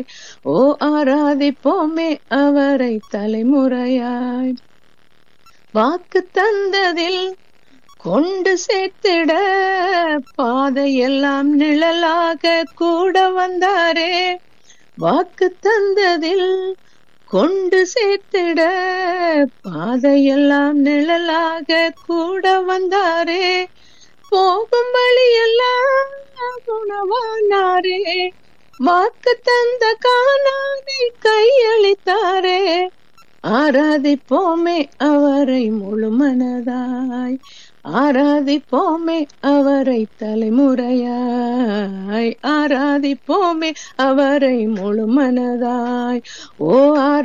ஓ ஆராதிப்போமே அவரை தலைமுறையாய் வாக்கு தந்ததில் கொண்டு சேர்த்திட பாதையெல்லாம் நிழலாக கூட வந்தாரே வாக்கு தந்ததில் கொண்டு சேர்த்திட பாதையெல்லாம் நிழலாக கூட வந்தாரே போகும் வழியெல்லாம் குணவானாரே வாக்கு தந்த காணாதை கையளித்தாரே ஆராதிப்போமே அவரை முழு மனதாய் ஆராதிப்போமே அவரை தலைமுறையாய் ஆராதிப்போமே அவரை முழு மனதாய் ஓ ஆரா